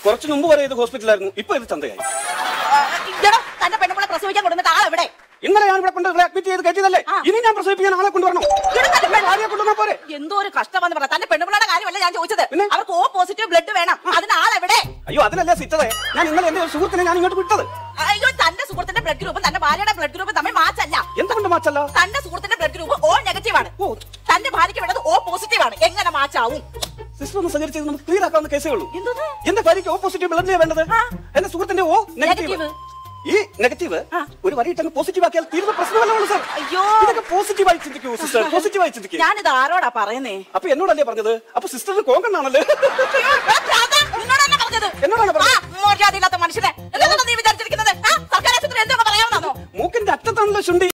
കുറച്ച് മുമ്പ് വരെ ഇത് ഹോസ്പിറ്റലായിരുന്നു ഇപ്പൊ ഇത് ചന്തയായി ആ, ഇതെടാ, തന്റെ പെണ്ണുമ്പളെ പ്രസവിക്കാൻ കൊടുത്തിട്ട് ആളെവിടെ ഇന്നലെ ഞാൻ ഇവിടെ കൊണ്ട് അഡ്മിറ്റ് ചെയ്ത് കയറ്റിയതല്ലേ ആ. ഇനി ഞാൻ പ്രസവിപ്പിക്കാൻ ആളെ കൊണ്ടുവരണം ഇവിടെ തന്നെ എന്റെ ഭാര്യയെ കൊണ്ടുവന്നാ പോരെ എന്തോ ഒരു കഷ്ടമെന്ന് പറയാം തന്റെ പെണ്ണുപിള്ളയുടെ കാര്യമല്ല ഞാൻ ചോദിച്ചത് പിന്നെ? അവർക്ക് ഓ പോസിറ്റീവ് ബ്ലഡ് വേണം അതിന് ആളെവിടെ അയ്യോ അതിനല്ലേ സിറ്ററേ ഞാൻ ഇന്നലെ എന്റെ ഒരു സുഹൃത്തിനെ ഞാൻ ഇങ്ങോട്ട് വിട്ടത് അയ്യോ തന്റെ സുഹൃത്തിന്റെ ബ്ലഡ് ഗ്രൂപ്പ് തന്റെ ഭാര്യയുടെ ബ്ലഡ് ഗ്രൂപ്പ് തമ്മിൽ മാച്ചല്ല എന്തുകൊണ്ട് മാച്ചല്ല തന്റെ സുഹൃത്തിന്റെ ബ്ലഡ് ഗ്രൂപ്പ് ഓ നെഗറ്റീവ് ആണ് ഓ. തന്റെ ഭാര്യയ്ക്ക് വേണ്ടത് ഓ പോസിറ്റീവ് ആണ് എങ്ങനെ മാച്ചാവും സിസ്റ്റർ ഒന്ന് സഹകരിച്ച് ഇത് നമുക്ക് ക്ലിയർ ആക്കാവുന്ന കേസേ ഉള്ളൂ എന്തത്? എന്റെ ഭാര്യയ്ക്ക് ഓപ്പോസിറ്റീവ് ബ്ലഡിനെ വേണ്ടത് ആ. എന്റെ സുഹൃത്തിന്റെ ഓ നെഗറ്റീവ് Negative. ഈ നെഗറ്റീവ് ആ. ഒരു വരിയിട്ടങ്ങ് പോസിറ്റീവ് ആക്കിയാൽ തീരുന്ന പ്രശ്നമല്ല സാർ അയ്യോ. ഇതൊക്കെ പോസിറ്റീവായി ചിന്തിക്കൂ സിസ്റ്റർ പോസിറ്റീവായി ചിന്തിക്കൂ ഞാനിത് ആരോടാ പറയുന്നേ അപ്പൊ എന്നോടല്ലേ പറഞ്ഞത് അപ്പൊ സിസ്റ്ററിന് കോങ്കണ്ണാണല്ലേ നിന്നോടല്ലേ പറഞ്ഞത് എന്നോടാണ് പറഞ്ഞത്. ആ, മര്യാദയില്ലാത്ത മനുഷ്യനെ എന്താ നീ വിചാരിച്ചിരിക്കുന്നത് ആ? സർക്കാർ ആശുപത്രി എന്തൊക്കെ പറയാമെന്നാണോ മൂക്കിന്റെ അറ്റത്താണല്ലോ ശുണ്ടി